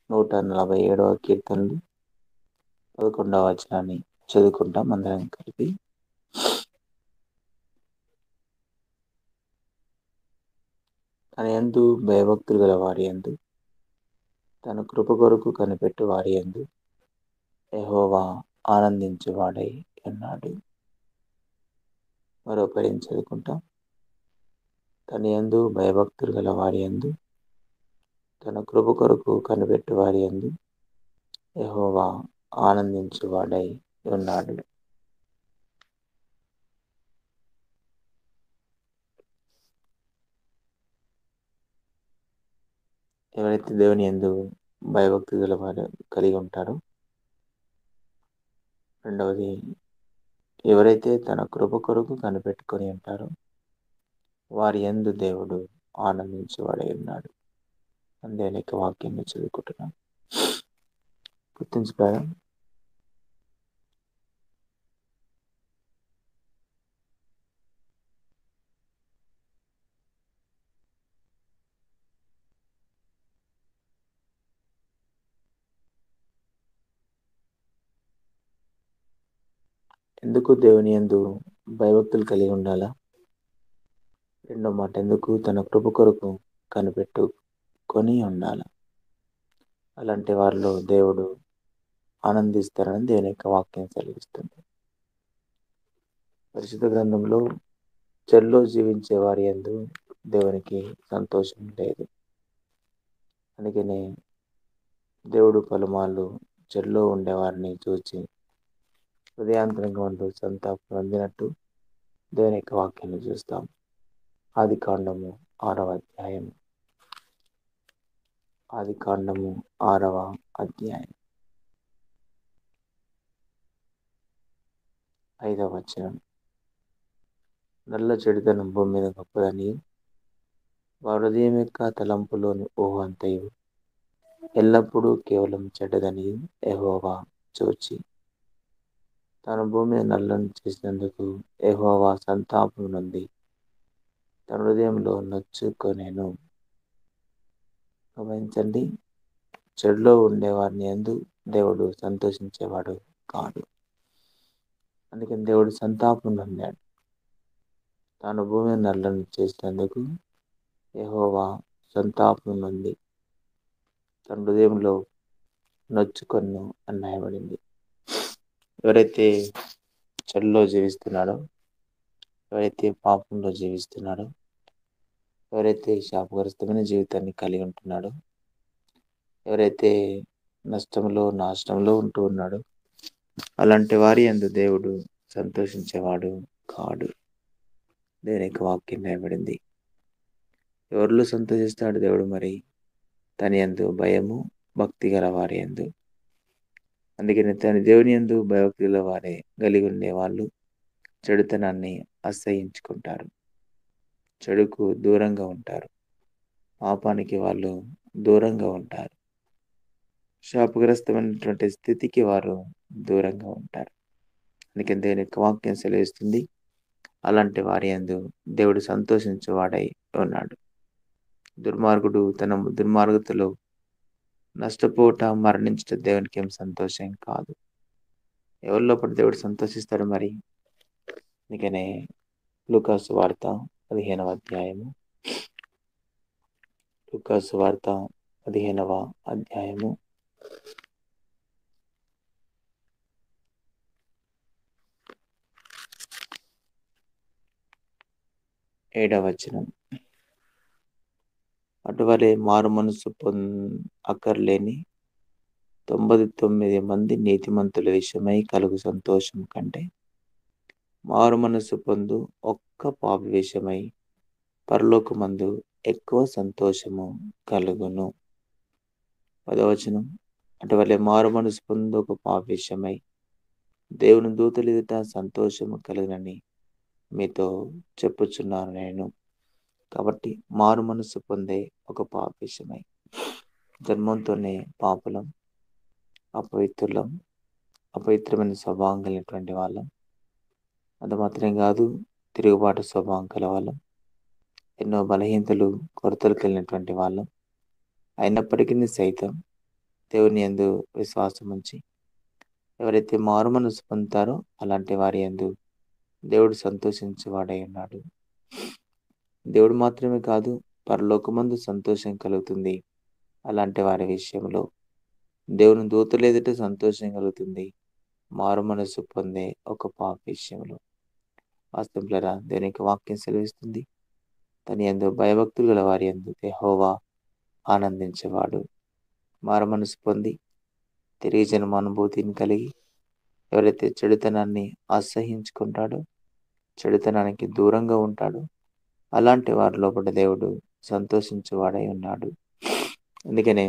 నూట నలభై ఏడవ కీర్తనలు పదకొండవ వచనాన్ని చదువుకుంటాం అందరం కలిపి తన యందు భయభక్తులు గల వారి యందు తన కృప కొరకు కనిపెట్టు వారి యందు యెహోవా ఆనందించువాడై ఉన్నాడు మరో పర్యం చదువుకుంటాం తన యందు భయభక్తులు గల వారి యందు తన కృప కొరకు కనిపెట్టు వారి యందు యెహోవా ఆనందించువాడై ఉన్నాడు ఎవరైతే దేవుని యందు భయభక్తి గల వారు కలిగి ఉంటారో రెండవది ఎవరైతే తన కృప కొరకు కనిపెట్టుకొని ఉంటారో వారి యందు దేవుడు ఆనందించేవాడై ఉన్నాడు అందే అనేక వాక్యాన్ని చదువుకుంటున్నాం గుర్తుంచుకోవడం ఎందుకు దేవుని యందు భయభక్తులు కలిగి ఉండాలా రెండో మాట ఎందుకు తన కృప కొరకు కనిపెట్టుకొని ఉండాలి అలాంటి వారిలో దేవుడు ఆనందిస్తారని దేవుని యొక్క వాక్యం సెలవిస్తుంది పరిశుద్ధ గ్రంథంలో చెల్లో జీవించే వారి యందు దేవునికి సంతోషం లేదు అందుకనే దేవుడు పలుమార్లు చెల్లో ఉండేవారిని చూచి హృదయాంతరంగా ఉంటూ సంతాపం పొందినట్టు దేవుని యొక్క వాక్యాన్ని చూస్తాం ఆది కాండము ఆరవ అధ్యాయం ఆది కాండము ఆరవ అధ్యాయం ఐదవ వచనం నల్ల చెడుతనం భూమి మీద గొప్పదని వారి హృదయం యొక్క తలంపులోని ఊహ అంతయు ఎల్లప్పుడూ కేవలం చెడ్డదని ఎహోవా చూచి తన భూమి నల్లని చేసినందుకు ఎహోవా సంతాపం నుండి తన హృదయంలో నొచ్చుకొనేను గమనించండి చెడులో ఉండేవారిని ఎందు దేవుడు సంతోషించేవాడు కాదు అందుకని దేవుడు సంతాపం నొందాడు తాను భూమి నల్లని చేసినందుకు యహోవా సంతాపం నొంది తన హృదయంలో నొచ్చుకొన్ను అన్నాయబడింది ఎవరైతే చెడులో జీవిస్తున్నాడో ఎవరైతే పాపంలో జీవిస్తున్నాడో ఎవరైతే శాపగ్రస్తమైన జీవితాన్ని కలిగి ఉంటున్నాడో ఎవరైతే నష్టంలో నాశనంలో ఉంటూ ఉన్నాడో అలాంటి వారి అందు దేవుడు సంతోషించేవాడు కాడు దేవుని యొక్క వాక్యం రాయబడింది ఎవరిలో సంతోషిస్తాడు దేవుడు మరి తన యందు భయము భక్తి గల వారి యందు అందుకని తన దేవుని యందు భయభక్తి గల వారే కలిగి ఉండే వాళ్ళు చెడుతనాన్ని అసహించుకుంటారు చెడుకు దూరంగా ఉంటారు పాపానికి వాళ్ళు దూరంగా ఉంటారు శాపగ్రస్తమైనటువంటి స్థితికి వారు దూరంగా ఉంటారు అందుకని దేవుని యొక్క వాక్యం సెలవిస్తుంది అలాంటి వారి యందు దేవుడు సంతోషించేవాడై ఉన్నాడు దుర్మార్గుడు తన దుర్మార్గతలో నష్టపోవట మరణించట దేవునికి ఏం సంతోషం కాదు ఎవరి లోపల దేవుడు సంతోషిస్తాడు మరి అందుకనే లూకాసు వార్త పదిహేనవ అధ్యాయము లూకాసు వార్త పదిహేనవ అధ్యాయము ఏడవ వచనం అటువలే మారు మనసు పొంద అక్కర్లేని తొంభై తొమ్మిది మంది నీతిమంతుల విషయమై కలుగు సంతోషం కంటే మారు మనసు పొందు ఒక్క పాపి విషయమై పరలోకమందు ఎక్కువ సంతోషము కలుగును పదవచనం అటువలే మారు మనసు పొందు ఒక పాపి విషయమై దేవుని దూతలు ఎదుట సంతోషము కలుగునని మీతో చెప్పుచున్నాను నేను కాబట్టి మారు మనసు పొందే ఒక పాప విషయమై జన్మంతోనే పాపులం అపవిత్రులం అపవిత్రమైన స్వభావం కలిగినటువంటి వాళ్ళం అది మాత్రమే కాదు తిరుగుబాటు స్వభావం కల వాళ్ళం ఎన్నో బలహీనతలు కొరతలు కలిగినటువంటి వాళ్ళం అయినప్పటికీ సైతం దేవుని యందు విశ్వాసం ఉంచి ఎవరైతే మారు మనసు పొందుతారో అలాంటి వారి యందు దేవుడు సంతోషించేవాడై ఉన్నాడు దేవుడు మాత్రమే కాదు పరలోకమందు సంతోషం కలుగుతుంది అలాంటి వారి విషయంలో దేవుని దూతలు ఎదుట సంతోషం కలుగుతుంది మారు మనసు పొందే ఒక పాప విషయంలో వాస్తవులరా దేవుని యొక్క వాక్యం సెలవిస్తుంది తన ఎందు భయభక్తులు గల వారి ఎందు యెహోవా ఆనందించేవాడు మారు మనసు పొంది తిరిగి జన్మ అనుభూతిని కలిగి ఎవరైతే చెడుతనాన్ని అసహించుకుంటాడో చెడుతనానికి దూరంగా ఉంటాడో అలాంటి వారి లోపల దేవుడు సంతోషించేవాడై ఉన్నాడు అందుకనే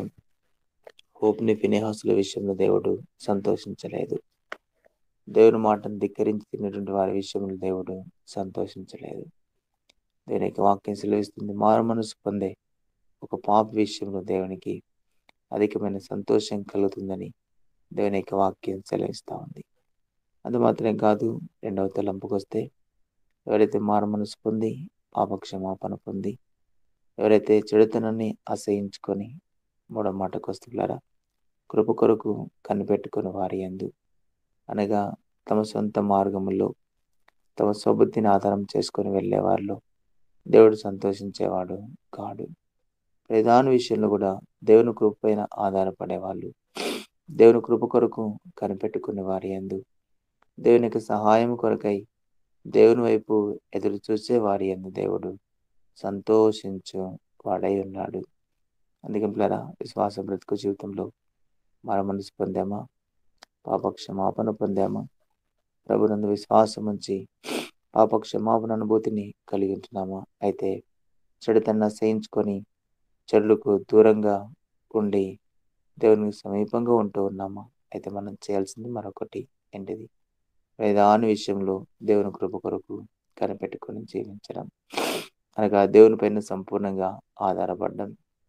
హోప్ని ఫినేహాసుల విషయంలో దేవుడు సంతోషించలేదు దేవుని మాటను ధిక్కరించి తిన్నటువంటి వారి విషయంలో దేవుడు సంతోషించలేదు దేవుని యొక్క వాక్యం సెలవిస్తుంది మారు మనసు పొందే ఒక పాప విషయంలో దేవునికి అధికమైన సంతోషం కలుగుతుందని దేవుని యొక్క వాక్యం సెలవిస్తూ ఉంది అది మాత్రమే కాదు రెండవ తలంపుకు వస్తే ఎవరైతే మారు మనసు పొంది పాపక్షమాపణ పొంది ఎవరైతే చెడుతనాన్ని అసహించుకొని మూడో మాటకు వస్తున్నారా కృప కొరకు కనిపెట్టుకుని వారి ఎందు అనగా తమ సొంత మార్గములో తమ స్వబుద్ధిని ఆధారం చేసుకొని వెళ్ళేవారిలో దేవుడు సంతోషించేవాడు కాడు ప్రధాన విషయంలో కూడా దేవుని కృప పైన ఆధారపడేవాళ్ళు దేవుని కృప కొరకు కనిపెట్టుకునే వారి ఎందు దేవుని యొక్క సహాయం కొరకై దేవుని వైపు ఎదురు చూసే వారి ఎందు దేవుడు సంతోషించు వాడై ఉన్నాడు అందుకే పిల్లరా విశ్వాస బ్రతుకు జీవితంలో మన మనసు పొందామా పాప క్షమాపణ పొందామా ప్రభునందు విశ్వాసం ఉంచి పాప క్షమాపణ అనుభూతిని కలిగి ఉంటున్నామా అయితే చెడుతన్న సహించుకొని చెడులకు దూరంగా ఉండి దేవునికి సమీపంగా ఉంటూ ఉన్నామా అయితే మనం చేయాల్సింది మరొకటి ఏంటిది వేదాని విషయంలో దేవుని కృప కొరకు కనిపెట్టుకొని జీవించడం అనగా దేవుని పైన సంపూర్ణంగా ఆధారపడడం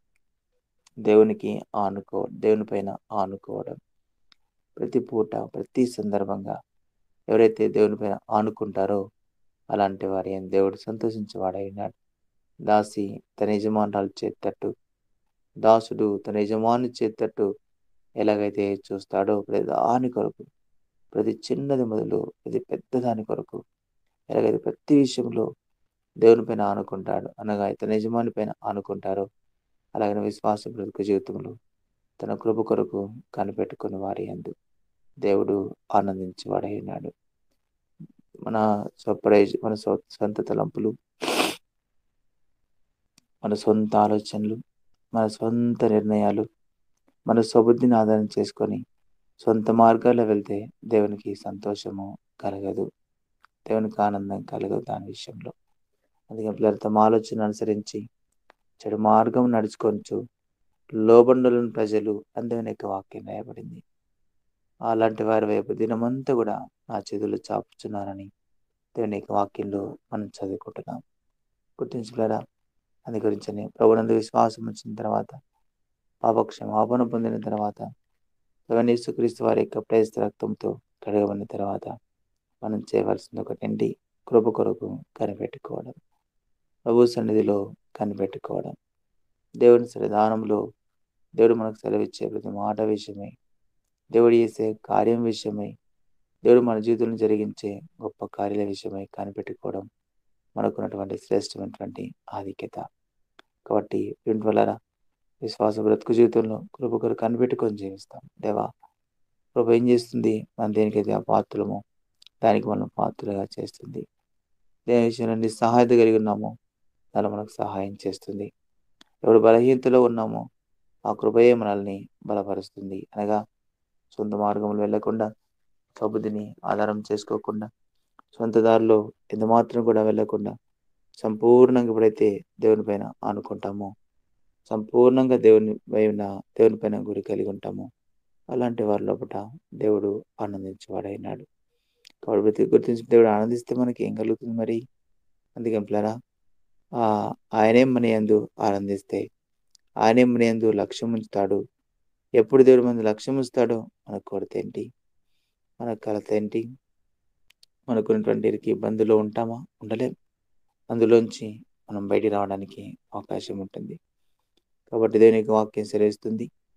దేవునికి ఆనుకో దేవుని పైన ఆనుకోవడం ప్రతి పూట ప్రతి సందర్భంగా ఎవరైతే దేవుని పైన ఆనుకుంటారో అలాంటి వారి ఆయన దేవుడు సంతోషించేవాడైనాడు దాసి తన యజమానురాలు చేతట్టు దాసుడు తన యజమాని చేతట్టు ఎలాగైతే చూస్తాడో ప్రతి దాని కొరకు ప్రతి చిన్నది మొదలు ప్రతి పెద్దదాని కొరకు ఎలాగైతే ప్రతి విషయంలో దేవుని పైన ఆనుకుంటాడు అనగా తన యజమాని పైన ఆనుకుంటారో అలాగే విశ్వాస బ్రతుకు జీవితంలో తన కృప కొరకు కనిపెట్టుకుని వారి అందు దేవుడు ఆనందించేవాడై ఉన్నాడు మన స్వప్రయోజ మన స్వ సొంత తలంపులు మన సొంత ఆలోచనలు మన సొంత నిర్ణయాలు మన స్వబుద్ధిని ఆధారం చేసుకొని సొంత మార్గాల్లో వెళ్తే దేవునికి సంతోషము కలగదు దేవునికి ఆనందం కలగదు దాని విషయంలో అందుకే పిల్లలు తమ ఆలోచన అనుసరించి చెడు మార్గం నడుచుకొంచు లోబండులను ప్రజలు అందమైన యొక్క వాక్యం రాయబడింది అలాంటి వారి వైపు దినమంతా కూడా నా చేతులు చాపుచున్నానని దేవుని యొక్క వాక్యంలో మనం చదువుకుంటున్నాం గుర్తించలేరా అందు గురించి ప్రభునందు విశ్వాసం వచ్చిన తర్వాత పాపక్షమాపణ పొందిన తర్వాత యేసుక్రీస్తు వారి యొక్క ప్రేస్త రక్తంతో కడగబడిన తర్వాత మనం చేయవలసింది ఒకటేంటి కృప కొరకు కనిపెట్టుకోవడం ప్రభు సన్నిధిలో కనిపెట్టుకోవడం దేవుని సన్నిధానంలో దేవుడు మనకు సెలవిచ్చే ప్రతి మాట విషయమై దేవుడు చేసే కార్యం విషయమై దేవుడు మన జీవితంలో జరిగించే గొప్ప కార్యాల విషయమై కనిపెట్టుకోవడం మనకున్నటువంటి శ్రేష్టమైనటువంటి ఆధిక్యత కాబట్టి వీటి వల్ల విశ్వాస బ్రతుకు జీవితంలో కృప కొరకు కనిపెట్టుకొని జీవిస్తాం దేవా కృప ఏం చేస్తుంది మనం దేనికైతే ఆ పాత్రమో దానికి మనం పాత్రగా చేస్తుంది దేని విషయంలో నిస్సహాయత కలిగి ఉన్నామో దానిలో మనకు సహాయం చేస్తుంది ఎవడు బలహీనతలో ఉన్నామో ఆ కృపయే మనల్ని బలపరుస్తుంది అనగా సొంత మార్గంలో వెళ్లకుండా సబుద్ధిని ఆధారం చేసుకోకుండా సొంత దారిలో ఎంత మాత్రం కూడా వెళ్లకుండా సంపూర్ణంగా ఎప్పుడైతే దేవుని పైన ఆనుకుంటామో సంపూర్ణంగా దేవుని పైన దేవుని పైన గురి కలిగి ఉంటామో అలాంటి వారి లోపల దేవుడు ఆనందించేవాడైనాడు కాబట్టి ప్రతి గుర్తించి దేవుడు ఆనందిస్తే మనకి ఏం కలుగుతుంది మరి అందుకే పిల్లరా ఆ ఆయనే మన ఎందు ఆనందిస్తే ఆయనే మన ఎందు లక్ష్యం ఉంచుతాడు ఎప్పుడు దేవుడు మన లక్ష్యం ఉంచుతాడో మన కొరత ఏంటి మన కలత ఏంటి మనకున్నటువంటి ఇరికి ఇబ్బందులు ఉంటామా ఉండలేం అందులోంచి మనం బయటికి రావడానికి అవకాశం ఉంటుంది కాబట్టి దేవునికి వాక్యం సెలవిస్తుంది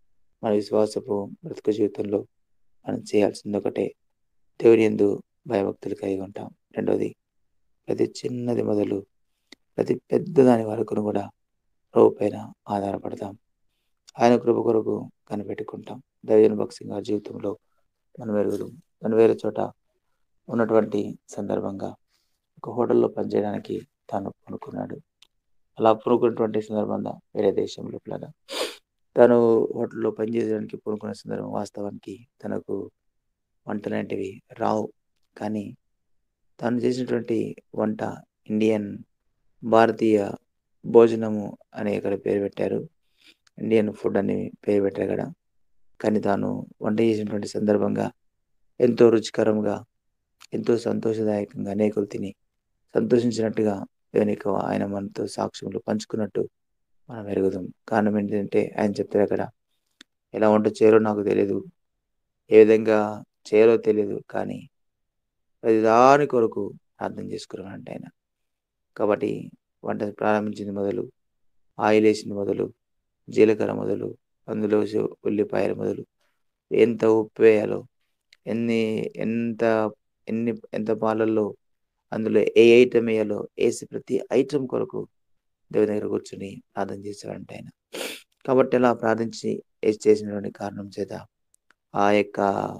మన విశ్వాసపు బ్రతుకు జీవితంలో మనం చేయాల్సింది ఒకటే దేవుని ఎందు భయభక్తులు కలిగి ఉంటాం రెండవది ప్రతి చిన్నది మొదలు ప్రతి పెద్దదాని వరకు కూడా ప్రభు పైన ఆధారపడతాం ఆయన కృప కొరకు కనిపెట్టుకుంటాం దైవజన భక్సింగ్ గారి జీవితంలో మన వేరు మన వేరే చోట ఉన్నటువంటి సందర్భంగా ఒక హోటల్లో పనిచేయడానికి తాను పూనుకున్నాడు అలా పూనుకున్నటువంటి సందర్భంగా వేరే దేశంలో పిల్లగా తను హోటల్లో పనిచేయడానికి పూనుకున్న సందర్భం వాస్తవానికి తనకు వంటలాంటివి రావు కానీ తను చేసినటువంటి వంట ఇండియన్ భారతీయ భోజనము అనే ఇక్కడ పేరు పెట్టారు ఇండియన్ ఫుడ్ అని పేరు పెట్టారు అక్కడ కానీ తాను వంట చేసినటువంటి సందర్భంగా ఎంతో రుచికరంగా ఎంతో సంతోషదాయకంగా అనేకులు తిని సంతోషించినట్టుగా దేవుని ఆయన మనతో సాక్ష్యములు పంచుకున్నట్టు మనం ఎరుగుదాం కారణం ఏంటంటే ఆయన చెప్తారు అక్కడ ఎలా వంట చేయాలో నాకు తెలియదు ఏ విధంగా చేయాలో తెలియదు కానీ ప్రతి దాని కొరకు ప్రార్థన చేసుకున్నానంటే ఆయన కాబట్టి వంట ప్రారంభించింది మొదలు ఆయిల్ వేసింది మొదలు జీలకర్ర మొదలు అందులో ఉల్లిపాయలు మొదలు ఎంత ఉప్పు వేయాలో ఎన్ని ఎంత ఎన్ని ఎంత పాలల్లో అందులో ఏ ఐటమ్ వేయాలో వేసి ప్రతి ఐటమ్ కొరకు దేవుని దగ్గర కూర్చుని ప్రార్థన చేశాడంట ఆయన కాబట్టి అలా ప్రార్థించి వేసి చేసినటువంటి కారణం చేత ఆ యొక్క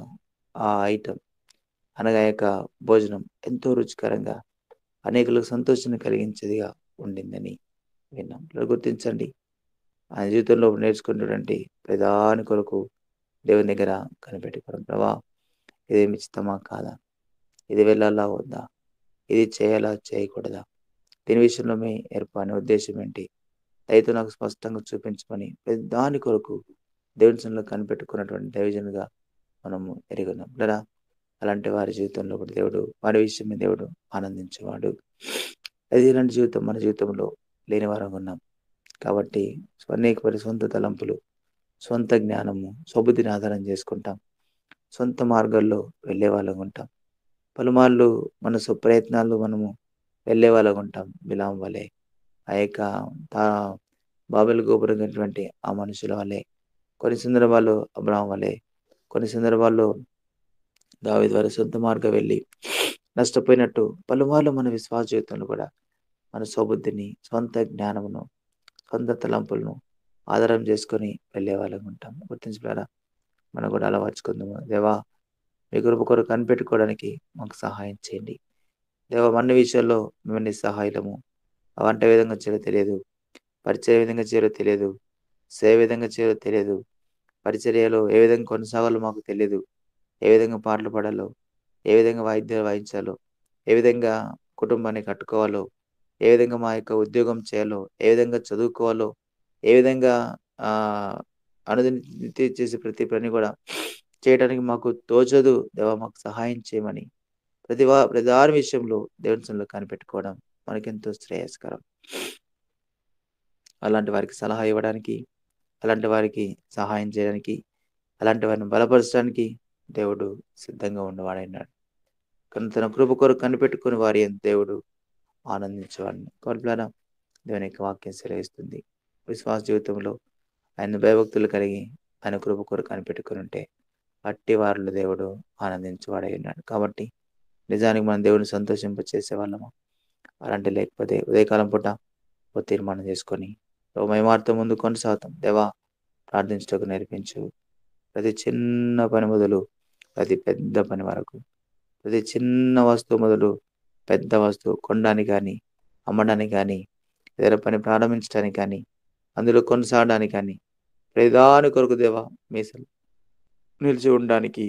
ఆ ఐటమ్ అనగా యొక్క భోజనం ఎంతో రుచికరంగా అనేకులకు సంతోషాన్ని కలిగించేదిగా ఉండిందని విన్నాం గుర్తించండి ఆయన జీవితంలో నేర్చుకున్నటువంటి ప్రధాని కొరకు దేవుని దగ్గర కనిపెట్టుకోవడం ప్రభా ఇదేమి ఇష్టమా కాదా ఇది వెళ్ళాలా వద్దా ఇది చేయాలా చేయకూడదా దీని విషయంలో మీ ఏర్ప అనే ఉద్దేశం ఏంటి దయతో నాకు స్పష్టంగా చూపించమని దాని కొరకు దేవుని సన్నిలో కనిపెట్టుకున్నటువంటి దైవజనుగా మనము ఎరుగున్నాం లేదా అలాంటి వారి జీవితంలో కూడా దేవుడు వారి విషయమే దేవుడు ఆనందించేవాడు అది ఇలాంటి జీవితం మన జీవితంలో లేని వారంగా ఉన్నాం కాబట్టి అనేక వారి సొంత తలంపులు సొంత జ్ఞానము సొబుద్ధిని ఆధారం చేసుకుంటాం సొంత మార్గాల్లో వెళ్ళే వాళ్ళగా ఉంటాం పలుమార్లు మన సుప్రయత్నాలు మనము వెళ్ళే వాళ్ళగా ఉంటాం బిలాం వలె ఆ యొక్క తా బాబెల్ గోపురమైనటువంటి ఆ మనుషుల వలె కొన్ని సందర్భాల్లో అబ్రాహం వలె కొన్ని సందర్భాల్లో దావి ద్వారా సొంత మార్గం వెళ్ళి నష్టపోయినట్టు పలుమార్లు మన విశ్వాస జీవితంలో కూడా మన సోబుద్ధిని సొంత జ్ఞానమును సొంత తలంపులను ఆధారం చేసుకొని వెళ్ళే వాళ్ళగా ఉంటాం గుర్తించలేరా మనం కూడా అలవర్చుకుందాము దేవా మీ కృప కొరకు కనిపెట్టుకోవడానికి మాకు సహాయం చేయండి దేవ మన విషయాల్లో మిమ్మల్ని సహాయము వంట విధంగా చేయాలో తెలియదు పరిచయ విధంగా చేయాలో తెలియదు సేవ విధంగా చేయాలో తెలియదు పరిచర్యలో ఏ విధంగా కొనసాగాలో మాకు తెలియదు ఏ విధంగా పాటలు పాడాలో ఏ విధంగా వాయిద్యాలు వాయించాలో ఏ విధంగా కుటుంబాన్ని కట్టుకోవాలో ఏ విధంగా మా యొక్క ఉద్యోగం చేయాలో ఏ విధంగా చదువుకోవాలో ఏ విధంగా ఆ అనుదిన చేసే ప్రతి పని కూడా చేయడానికి మాకు తోచదు దేవ మాకు సహాయం చేయమని ప్రతి వా ప్రతి వారి విషయంలో దేవుని కనిపెట్టుకోవడం మనకెంతో శ్రేయస్కరం అలాంటి వారికి సలహా ఇవ్వడానికి అలాంటి వారికి సహాయం చేయడానికి అలాంటి వారిని బలపరచడానికి దేవుడు సిద్ధంగా ఉన్నవాడైనాడు కానీ తన కృప కొరకు కనిపెట్టుకుని వారి దేవుడు ఆనందించేవాడిని కోల్పులారా దేవుని యొక్క వాక్యం సెలవిస్తుంది విశ్వాస జీవితంలో ఆయన భయభక్తులు కలిగి ఆయన కృప కొరకు కనిపెట్టుకుని ఉంటే అట్టి వారిలో దేవుడు ఆనందించేవాడై ఉన్నాడు కాబట్టి నిజానికి మనం దేవుని సంతోషింప చేసే వాళ్ళము అలాంటి లేకపోతే ఉదయకాలం పూట ఓ తీర్మానం చేసుకొని మేమార్తో ముందు కొనసాగుతాం దేవా ప్రార్థించటకు నేర్పించు ప్రతి చిన్న పని మొదలు ప్రతి పెద్ద పని వరకు ప్రతి చిన్న వస్తువు మొదలు పెద్ద వస్తువు కొనడానికి కానీ అమ్మడానికి కానీ ఏదైనా పని ప్రారంభించడానికి కానీ అందులో కొనసాగడానికి కానీ ప్రధాని కొరకు దేవా మీసలు నిలిచి ఉండడానికి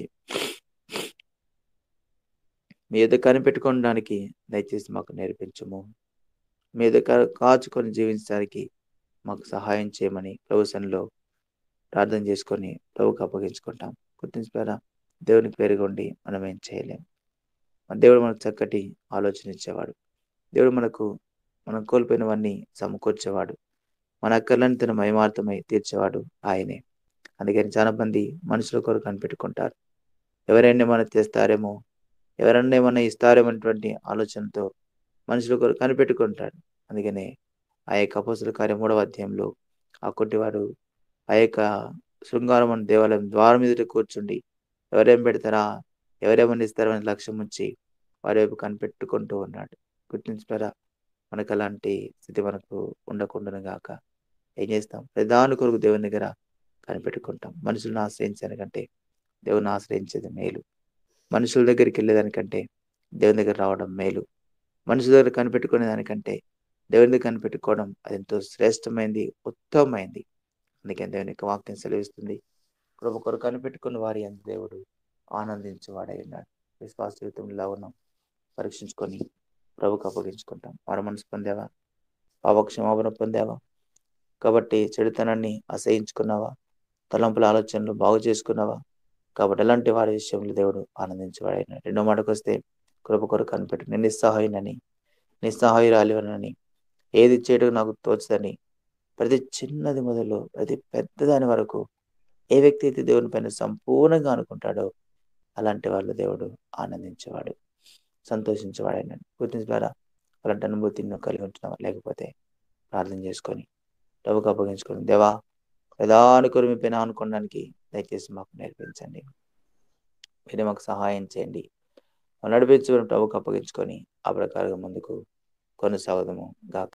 మీ ఎదురు కనిపెట్టుకోవడానికి దయచేసి మాకు నేర్పించము మీ ఎదురు కాచుకొని జీవించడానికి మాకు సహాయం చేయమని ప్రభుత్వంలో ప్రార్థన చేసుకొని ప్రభుకి అప్పగించుకుంటాం గుర్తించారా దేవునికి పేరుగొండి మనం ఏం చేయలేం మన దేవుడు మనకు చక్కటి ఆలోచన ఇచ్చేవాడు దేవుడు మనకు మనం కోల్పోయినవన్నీ సమకూర్చేవాడు మన అక్కర్లను తన మయమార్థమై తీర్చేవాడు ఆయనే అందుకని చాలా మంది మనుషుల కొరకు కనిపెట్టుకుంటారు ఎవరైనా ఏమైనా తెస్తారేమో ఎవరన్నా ఏమైనా ఇస్తారేమన్నటువంటి ఆలోచనతో మనుషుల కొరకు కనిపెట్టుకుంటాడు అందుకనే ఆ యొక్క అపోసుల కార్యం మూడవ అధ్యాయంలో ఆ కొట్టివాడు ఆ యొక్క శృంగారం అనే దేవాలయం ద్వారం ఎదుట కూర్చుండి ఎవరేం పెడతారా ఎవరేమని ఇస్తారో అని లక్ష్యం ఉంచి వారి వైపు కనిపెట్టుకుంటూ ఉన్నాడు గుర్తించారా మనకు అలాంటి స్థితి మనకు ఉండకుండాను గాక ఏం చేస్తాం ప్రధాన కొరకు దేవుని దగ్గర కనిపెట్టుకుంటాం మనుషులను ఆశ్రయించడానికంటే దేవుని ఆశ్రయించేది మేలు మనుషుల దగ్గరికి వెళ్ళేదానికంటే దేవుని దగ్గర రావడం మేలు మనుషుల దగ్గర కనిపెట్టుకునే దానికంటే దేవుని దగ్గర కనిపెట్టుకోవడం అది ఎంతో శ్రేష్టమైంది ఉత్తమమైంది అందుకే దేవుని యొక్క వాక్యం సెలవిస్తుంది కృప కొరకు కనిపెట్టుకున్న వారి అంత దేవుడు ఆనందించేవాడై ఉన్నాడు విశ్వాస జీవితంలో ఉన్నాం పరీక్షించుకొని ప్రభుకు అప్పగించుకుంటాం వారి మనసు పొందావా పాపక్షమాపణ పొందావా కాబట్టి చెడుతనాన్ని అసహించుకున్నావా తలంపుల ఆలోచనలు బాగు చేసుకున్నావా కాబట్టి అలాంటి వారి విషయంలో దేవుడు ఆనందించేవాడైన రెండో మాటకు వస్తే కృప కొరకు కనిపెట్టు నేను నిస్సహాయునని నిస్సహాయురాలివనని ఏది చేయడం నాకు తోచదని ప్రతి చిన్నది మొదలు ప్రతి పెద్దదాని వరకు ఏ వ్యక్తి అయితే దేవుని పైన సంపూర్ణంగా అనుకుంటాడో అలాంటి వాళ్ళు దేవుడు ఆనందించేవాడు సంతోషించేవాడైన గుర్తించారా అలాంటి అనుభూతిని నువ్వు కలిగి ఉంటున్నావా లేకపోతే ప్రార్థన చేసుకొని డబ్బుకు అప్పగించుకొని దేవా ప్రధాన కొరు మీ పైన అనుకోవడానికి దయచేసి మాకు నేర్పించండి మీరే మాకు సహాయం చేయండి నడిపించుకుని ప్రభుకు అప్పగించుకొని ఆ ప్రకారంగా ముందుకు కొనసాగుదాము గాక